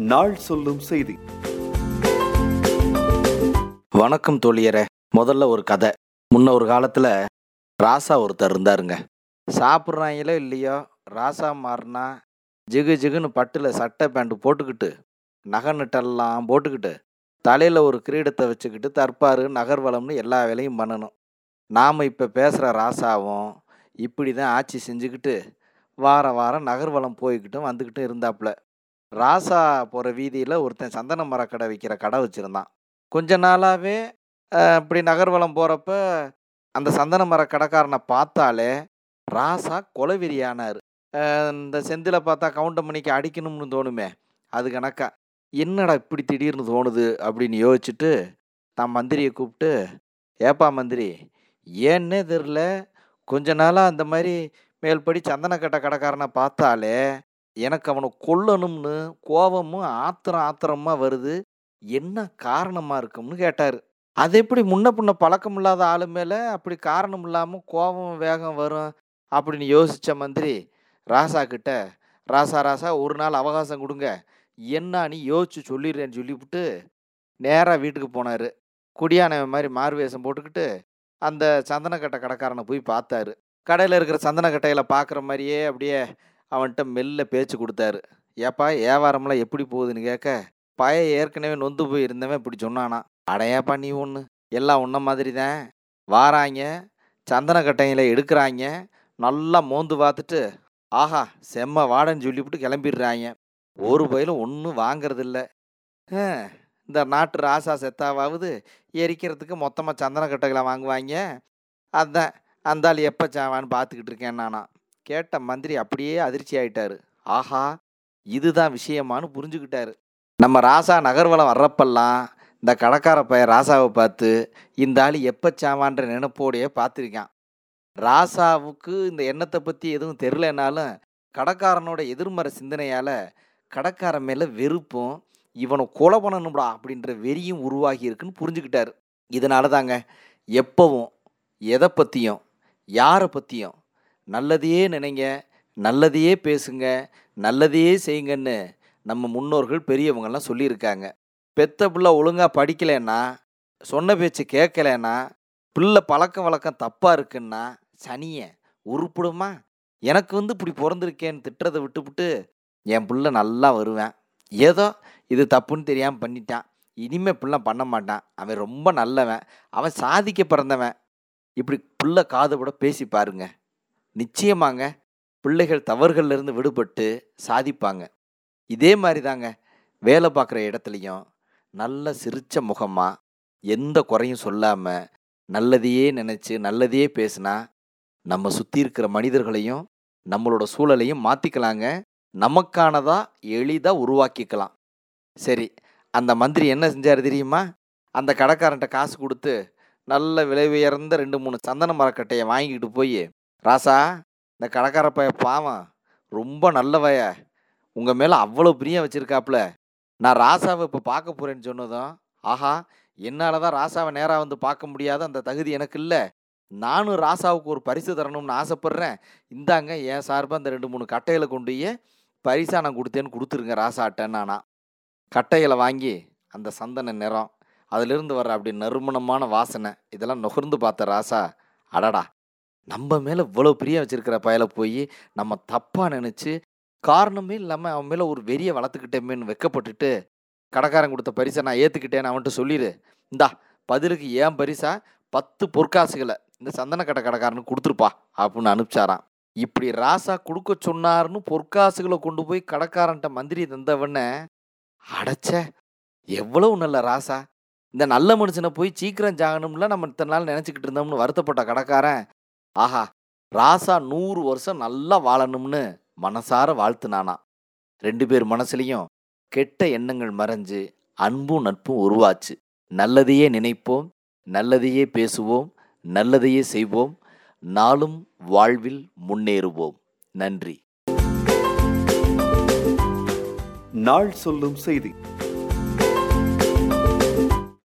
நாள் சொல்லும் செய்தி வணக்கம் தோழியரே முதல்ல ஒரு கதை முன்ன ஒரு காலத்தில் ராசா ஒருத்தர் இருந்தாருங்க சாப்பிட்றாங்களோ இல்லையோ ராசா மாறினா ஜிகு ஜிகுன்னு பட்டில் சட்டை பேண்ட் போட்டுக்கிட்டு நகை நட்டெல்லாம் போட்டுக்கிட்டு தலையில் ஒரு கிரீடத்தை வச்சுக்கிட்டு தற்பாரு நகர்வலம்னு எல்லா வேலையும் பண்ணணும் நாம் இப்போ பேசுகிற ராசாவும் இப்படி தான் ஆட்சி செஞ்சுக்கிட்டு வாரம் வாரம் நகர்வலம் போய்கிட்டும் வந்துக்கிட்டும் இருந்தாப்புல ராசா போகிற வீதியில் ஒருத்தன் சந்தன மரக்கடை விற்கிற கடை வச்சுருந்தான் கொஞ்ச நாளாகவே இப்படி நகர்வலம் போகிறப்ப அந்த சந்தன மர கடைக்காரனை பார்த்தாலே ராசா கொலவெறியானார் இந்த செந்தில் பார்த்தா கவுண்டமணிக்கு அடிக்கணும்னு தோணுமே அது கணக்கா என்னடா இப்படி திடீர்னு தோணுது அப்படின்னு யோசிச்சுட்டு தான் மந்திரியை கூப்பிட்டு ஏப்பா மந்திரி ஏன்னே தெரில கொஞ்ச நாளாக அந்த மாதிரி மேல்படி சந்தனக்கட்டை கடைக்காரனை பார்த்தாலே எனக்கு அவனை கொல்லணும்னு கோபமும் ஆத்திரம் ஆத்திரமாக வருது என்ன காரணமாக இருக்கும்னு கேட்டார் அது எப்படி முன்ன பின்ன பழக்கம் இல்லாத ஆளு மேலே அப்படி காரணம் இல்லாமல் கோபம் வேகம் வரும் அப்படின்னு யோசித்த மந்திரி ராசா கிட்ட ராசா ராசா ஒரு நாள் அவகாசம் கொடுங்க என்னன்னு யோசிச்சு சொல்லிடுறேன்னு சொல்லிவிட்டு நேராக வீட்டுக்கு போனார் குடியானவன் மாதிரி மார்வேஷம் போட்டுக்கிட்டு அந்த சந்தனக்கட்டை கடைக்காரனை போய் பார்த்தாரு கடையில் இருக்கிற சந்தனக்கட்டையில் பார்க்குற மாதிரியே அப்படியே அவன்கிட்ட மெல்ல பேச்சு கொடுத்தாரு ஏப்பா வியாபாரம்லாம் எப்படி போகுதுன்னு கேட்க பய ஏற்கனவே நொந்து போய் இருந்தவன் இப்படி சொன்னானா அடையாப்பா நீ ஒன்று எல்லாம் உன்ன மாதிரி தான் வாராங்க சந்தனக்கட்டையில் எடுக்கிறாங்க நல்லா மோந்து பார்த்துட்டு ஆஹா செம்ம வாடன்னு சொல்லிவிட்டு கிளம்பிடுறாங்க ஒரு பயிலும் ஒன்றும் வாங்கறதில்ல இந்த நாட்டு ராசா செத்தாவாவது எரிக்கிறதுக்கு மொத்தமாக சந்தனக்கட்டைகளை வாங்குவாங்க அதான் அந்த ஆள் எப்போ சாவான்னு பார்த்துக்கிட்டு இருக்கேன் நானா கேட்ட மந்திரி அப்படியே அதிர்ச்சி ஆயிட்டாரு ஆஹா இதுதான் விஷயமானு புரிஞ்சுக்கிட்டாரு நம்ம ராசா நகர்வலம் வர்றப்பெல்லாம் இந்த கடைக்கார பையன் ராசாவை பார்த்து இந்த ஆள் எப்போ சாவான்ற நினைப்போடையே பார்த்துருக்கான் ராசாவுக்கு இந்த எண்ணத்தை பற்றி எதுவும் தெரிலனாலும் கடைக்காரனோட எதிர்மறை சிந்தனையால் கடைக்காரன் மேலே வெறுப்பும் இவனை கொலை பண்ணணும்டா அப்படின்ற வெறியும் உருவாகி இருக்குன்னு புரிஞ்சுக்கிட்டாரு இதனால தாங்க எப்போவும் எதை பற்றியும் யாரை பற்றியும் நல்லதையே நினைங்க நல்லதையே பேசுங்க நல்லதையே செய்யுங்கன்னு நம்ம முன்னோர்கள் பெரியவங்கெல்லாம் சொல்லியிருக்காங்க பெத்த பிள்ளை ஒழுங்காக படிக்கலைன்னா சொன்ன பேச்சு கேட்கலன்னா பிள்ளை பழக்க வழக்கம் தப்பாக இருக்குன்னா சனிய உருப்பிடுமா எனக்கு வந்து இப்படி பிறந்திருக்கேன்னு திட்டுறதை விட்டுவிட்டு என் பிள்ளை நல்லா வருவேன் ஏதோ இது தப்புன்னு தெரியாமல் பண்ணிட்டான் இனிமேல் பிள்ளை பண்ண மாட்டான் அவன் ரொம்ப நல்லவன் அவன் சாதிக்க பிறந்தவன் இப்படி பிள்ளை காது கூட பேசி பாருங்க நிச்சயமாங்க பிள்ளைகள் தவறுகள்லேருந்து விடுபட்டு சாதிப்பாங்க இதே மாதிரி தாங்க வேலை பார்க்குற இடத்துலையும் நல்ல சிரிச்ச முகமாக எந்த குறையும் சொல்லாமல் நல்லதையே நினச்சி நல்லதையே பேசினா நம்ம சுற்றி இருக்கிற மனிதர்களையும் நம்மளோட சூழலையும் மாற்றிக்கலாங்க நமக்கானதாக எளிதாக உருவாக்கிக்கலாம் சரி அந்த மந்திரி என்ன செஞ்சார் தெரியுமா அந்த கடைக்காரன்ட்ட காசு கொடுத்து நல்ல விலை உயர்ந்த ரெண்டு மூணு சந்தன மரக்கட்டையை வாங்கிக்கிட்டு போய் ராசா இந்த கடைக்கார பைய பாவம் ரொம்ப நல்லவைய உங்கள் மேலே அவ்வளோ பிரியம் வச்சுருக்காப்புல நான் ராசாவை இப்போ பார்க்க போகிறேன்னு சொன்னதும் ஆஹா என்னால் தான் ராசாவை நேராக வந்து பார்க்க முடியாத அந்த தகுதி எனக்கு இல்லை நானும் ராசாவுக்கு ஒரு பரிசு தரணும்னு ஆசைப்பட்றேன் இந்தாங்க என் சார்பாக அந்த ரெண்டு மூணு கட்டைகளை கொண்டு போய் பரிசாக நான் கொடுத்தேன்னு கொடுத்துருங்க ராசாட்டேன்னு நானா கட்டைகளை வாங்கி அந்த சந்தன நிறம் அதிலிருந்து வர்ற அப்படி நறுமணமான வாசனை இதெல்லாம் நுகர்ந்து பார்த்த ராசா அடடா நம்ம மேலே இவ்வளோ பிரியம் வச்சிருக்கிற பயலை போய் நம்ம தப்பாக நினச்சி காரணமே இல்லாமல் அவன் மேலே ஒரு வெறியை வளர்த்துக்கிட்டேமேன்னு வெக்கப்பட்டுட்டு கடைக்காரன் கொடுத்த பரிசை நான் ஏற்றுக்கிட்டேன்னு அவன்கிட்ட சொல்லிடு இந்தா பதிலுக்கு ஏன் பரிசா பத்து பொற்காசுகளை இந்த சந்தன கடை கடைக்காரனுக்கு கொடுத்துருப்பா அப்படின்னு அனுப்பிச்சாராம் இப்படி ராசா கொடுக்க சொன்னாருன்னு பொற்காசுகளை கொண்டு போய் கடைக்காரன்ட்ட மந்திரி தந்தவன அடைச்ச எவ்வளவு நல்ல ராசா இந்த நல்ல மனுஷனை போய் சீக்கிரம் ஜாகணும்ல நம்ம இத்தனை நாள் நினச்சிக்கிட்டு இருந்தோம்னு வருத்தப்பட்ட கடைக்காரன் ஆஹா ராசா நூறு வருஷம் நல்லா வாழணும்னு மனசார வாழ்த்துனானா ரெண்டு பேர் மனசுலையும் கெட்ட எண்ணங்கள் மறைஞ்சு அன்பும் நட்பும் உருவாச்சு நல்லதையே நினைப்போம் நல்லதையே பேசுவோம் நல்லதையே செய்வோம் நாளும் வாழ்வில் முன்னேறுவோம் நன்றி நாள் சொல்லும் செய்தி